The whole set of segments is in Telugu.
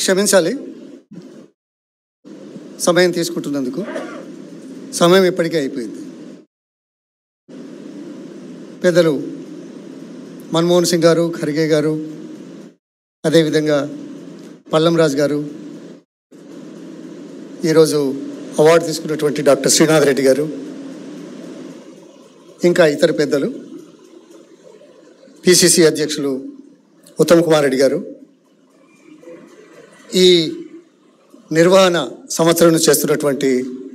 క్షమించాలి సమయం తీసుకుంటున్నందుకు సమయం ఇప్పటికే అయిపోయింది పెద్దలు మన్మోహన్ సింగ్ గారు ఖర్గే గారు అదేవిధంగా పల్లం రాజు గారు ఈరోజు అవార్డు తీసుకున్నటువంటి డాక్టర్ శ్రీనాథ్ రెడ్డి గారు ఇంకా ఇతర పెద్దలు పిసిసి అధ్యక్షులు ఉత్తమ్ కుమార్ రెడ్డి గారు ఈ నిర్వహణ సంవత్సరం చేస్తున్నటువంటి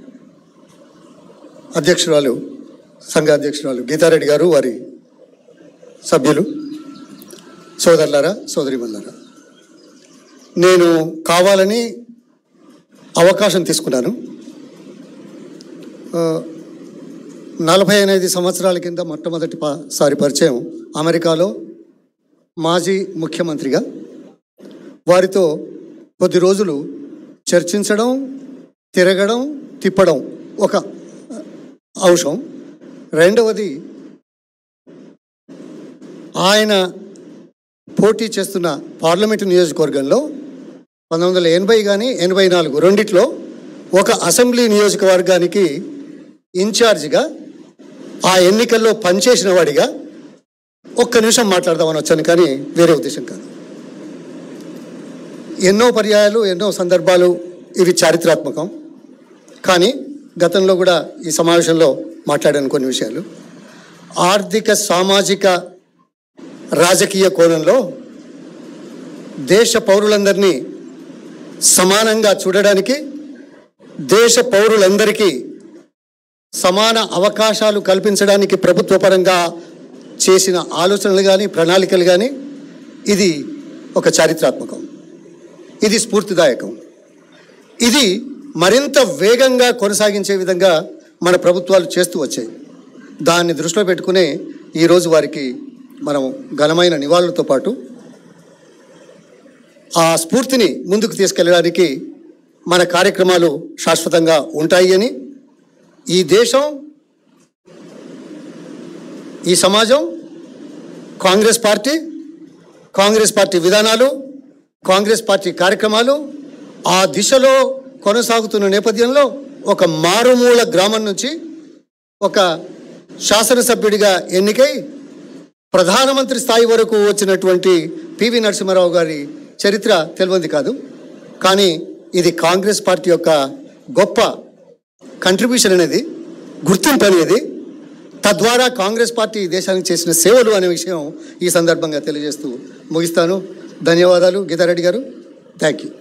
అధ్యక్షురాలు సంఘ అధ్యక్షురాలు గీతారెడ్డి గారు వారి సభ్యులు సోదరులారా సోదరిమల్లారా నేను కావాలని అవకాశం తీసుకున్నాను ఆ, నలభై ఎనిమిది సంవత్సరాల కింద మొట్టమొదటి పా- సారి పరిచయం అమెరికాలో మాజీ ముఖ్యమంత్రిగా వారితో కొద్ది రోజులు చర్చించడం తిరగడం తిప్పడం ఒక అంశం రెండవది ఆయన పోటీ చేస్తున్న పార్లమెంటు నియోజకవర్గంలో పంతొమ్మిది వందల ఎనభై కానీ ఎనభై నాలుగు రెండిట్లో ఒక అసెంబ్లీ నియోజకవర్గానికి ఇన్ఛార్జిగా ఆ ఎన్నికల్లో పనిచేసిన వాడిగా ఒక్క నిమిషం మాట్లాడదామని వచ్చాను కానీ వేరే ఉద్దేశం కాదు ఎన్నో పర్యాయాలు ఎన్నో సందర్భాలు ఇవి చారిత్రాత్మకం కానీ గతంలో కూడా ఈ సమావేశంలో మాట్లాడాను కొన్ని విషయాలు ఆర్థిక సామాజిక రాజకీయ కోణంలో దేశ పౌరులందరినీ సమానంగా చూడడానికి దేశ పౌరులందరికీ సమాన అవకాశాలు కల్పించడానికి ప్రభుత్వ పరంగా చేసిన ఆలోచనలు కానీ ప్రణాళికలు కానీ ఇది ఒక చారిత్రాత్మకం ఇది స్ఫూర్తిదాయకం ఇది మరింత వేగంగా కొనసాగించే విధంగా మన ప్రభుత్వాలు చేస్తూ వచ్చాయి దాన్ని దృష్టిలో పెట్టుకునే ఈరోజు వారికి మనం ఘనమైన నివాళులతో పాటు ఆ స్ఫూర్తిని ముందుకు తీసుకెళ్ళడానికి మన కార్యక్రమాలు శాశ్వతంగా ఉంటాయి అని ఈ దేశం ఈ సమాజం కాంగ్రెస్ పార్టీ కాంగ్రెస్ పార్టీ విధానాలు కాంగ్రెస్ పార్టీ కార్యక్రమాలు ఆ దిశలో కొనసాగుతున్న నేపథ్యంలో ఒక మారుమూల గ్రామం నుంచి ఒక శాసనసభ్యుడిగా ఎన్నికై ప్రధానమంత్రి స్థాయి వరకు వచ్చినటువంటి పివి నరసింహారావు గారి చరిత్ర తెలియంది కాదు కానీ ఇది కాంగ్రెస్ పార్టీ యొక్క గొప్ప కంట్రిబ్యూషన్ అనేది గుర్తింపు అనేది తద్వారా కాంగ్రెస్ పార్టీ ఈ దేశానికి చేసిన సేవలు అనే విషయం ఈ సందర్భంగా తెలియజేస్తూ ముగిస్తాను ధన్యవాదాలు గీతారెడ్డి గారు థ్యాంక్ యూ